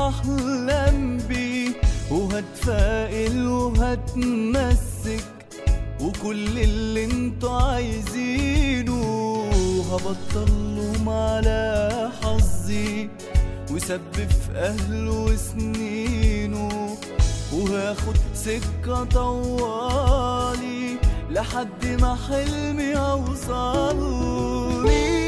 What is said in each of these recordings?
هحلم بيه وهتفائل وهتمسك وكل اللي انتوا عايزينه هبطل لهم على حظي وسبب في اهله وسنينه وهاخد سكة طوالي لحد ما حلمي اوصل لي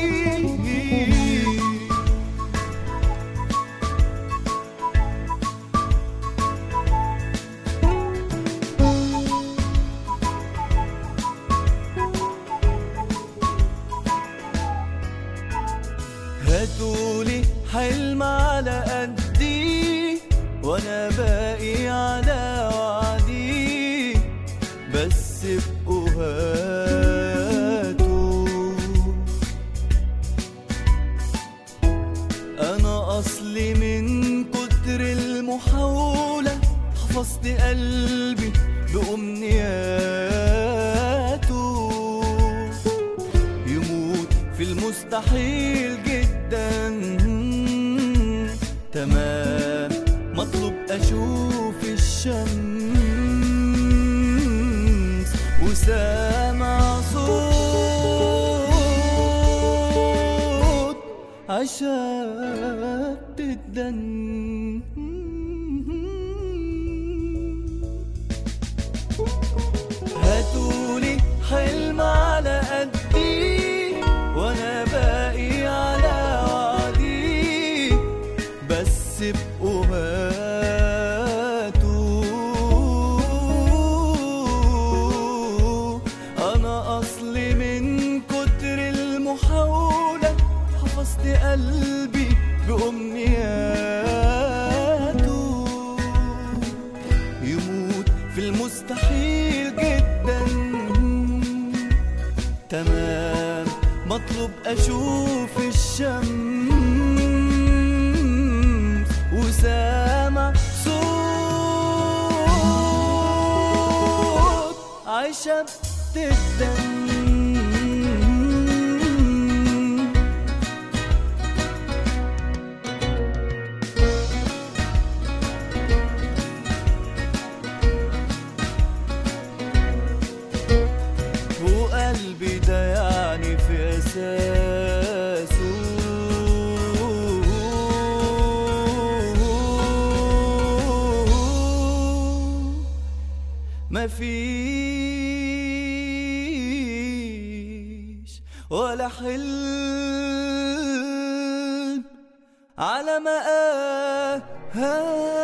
هاتولي حلم على قدي وانا باقي على وعدي بس ابقوا هاتوا انا اصلي من كتر المحاولة حفظت قلبي بأمنياته يموت في المستحيل جدا تمام مطلوب اشوف الشمس وسامع صوت عشاق الدم هاتولي حلم على قدي وانا باقي على وعدي بس ابقوا هاتوا انا اصلي من كتر المحاولة حفظت قلبي بأمنياته يموت في المستحيل جدا تمام مطلوب اشوف الشمس وسامع صوت عايشة بتدم وقلبي ده يعني في اساسه مفيش ولا حلم على ما